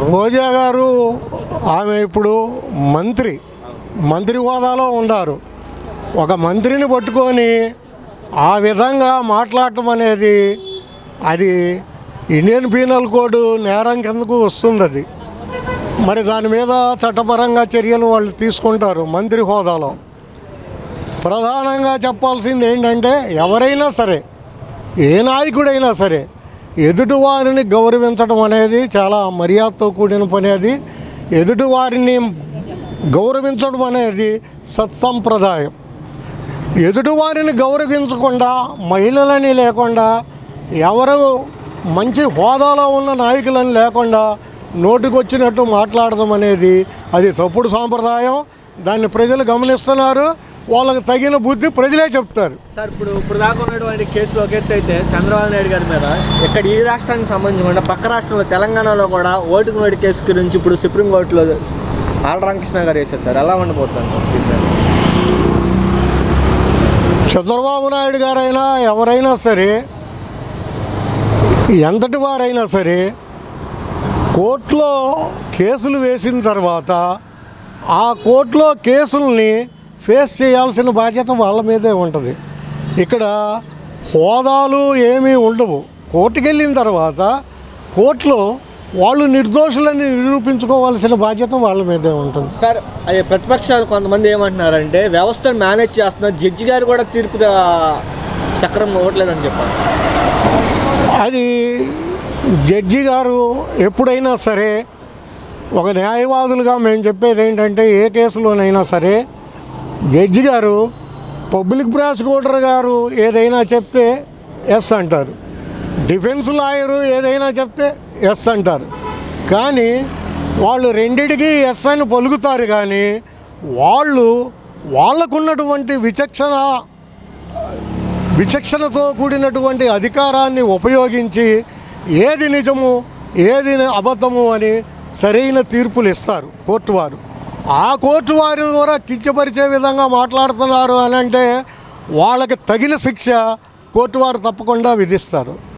రోజా గారు ఆమె ఇప్పుడు మంత్రి మంత్రి హోదాలో ఉన్నారు ఒక మంత్రిని పట్టుకొని ఆ విధంగా మాట్లాడటం అనేది అది ఇండియన్ పీనల్ కోడ్ నేరం కిందకు వస్తుంది అది మరి దాని మీద చట్టపరంగా చర్యలు వాళ్ళు తీసుకుంటారు మంత్రి హోదాలో ప్రధానంగా చెప్పాల్సింది ఏంటంటే ఎవరైనా సరే ఏ నాయకుడైనా సరే ఎదుటివారిని గౌరవించడం అనేది చాలా మర్యాదతో కూడిన పని అది ఎదుటివారిని గౌరవించడం అనేది సత్సంప్రదాయం ఎదుటివారిని గౌరవించకుండా మహిళలని లేకుండా ఎవరు మంచి హోదాలో ఉన్న నాయకులని లేకుండా నోటికొచ్చినట్టు మాట్లాడడం అనేది అది తప్పుడు సాంప్రదాయం దాన్ని ప్రజలు గమనిస్తున్నారు వాళ్ళకి తగిన బుద్ధి ప్రజలే చెప్తారు సార్ ఇప్పుడు ఇప్పుడు దాకా ఉన్నటువంటి కేసులు ఒక ఎత్తు అయితే చంద్రబాబు నాయుడు గారి మీద ఇక్కడ ఈ రాష్ట్రానికి సంబంధించిన పక్క రాష్ట్రంలో తెలంగాణలో కూడా ఓటుకు నోటి కేసు గురించి ఇప్పుడు సుప్రీంకోర్టులో ఆల్ రామకృష్ణ గారు వేశారు సార్ ఎలా ఉండబోతుంది చంద్రబాబు నాయుడు గారైనా ఎవరైనా సరే ఎంతటి వారైనా సరే కోర్టులో కేసులు వేసిన తర్వాత ఆ కోర్టులో కేసుల్ని ఫేస్ చేయాల్సిన బాధ్యత వాళ్ళ మీదే ఉంటుంది ఇక్కడ హోదాలు ఏమీ ఉండవు కోర్టుకు వెళ్ళిన తర్వాత కోర్టులో వాళ్ళు నిర్దోషులని నిరూపించుకోవాల్సిన బాధ్యత వాళ్ళ మీదే ఉంటుంది సార్ అదే ప్రతిపక్షాలు కొంతమంది ఏమంటున్నారంటే వ్యవస్థను మేనేజ్ చేస్తున్న జడ్జి గారు కూడా తీర్పు చక్రం ఇవ్వట్లేదని చెప్పారు అది జడ్జి గారు ఎప్పుడైనా సరే ఒక న్యాయవాదులుగా మేము చెప్పేది ఏంటంటే ఏ కేసులోనైనా సరే జడ్జి గారు పబ్లిక్ ప్రాసిక్యూటర్ గారు ఏదైనా చెప్తే ఎస్ అంటారు డిఫెన్స్ లాయరు ఏదైనా చెప్తే ఎస్ అంటారు కానీ వాళ్ళు రెండిటికి ఎస్ అని పలుకుతారు కానీ వాళ్ళు వాళ్ళకున్నటువంటి విచక్షణ విచక్షణతో కూడినటువంటి అధికారాన్ని ఉపయోగించి ఏది నిజము ఏది అబద్ధము అని సరైన తీర్పులు ఇస్తారు కోర్టు వారు ఆ కోర్టు వారిని కూడా కించపరిచే విధంగా మాట్లాడుతున్నారు అని అంటే వాళ్ళకి తగిన శిక్ష కోర్టు వారు తప్పకుండా విధిస్తారు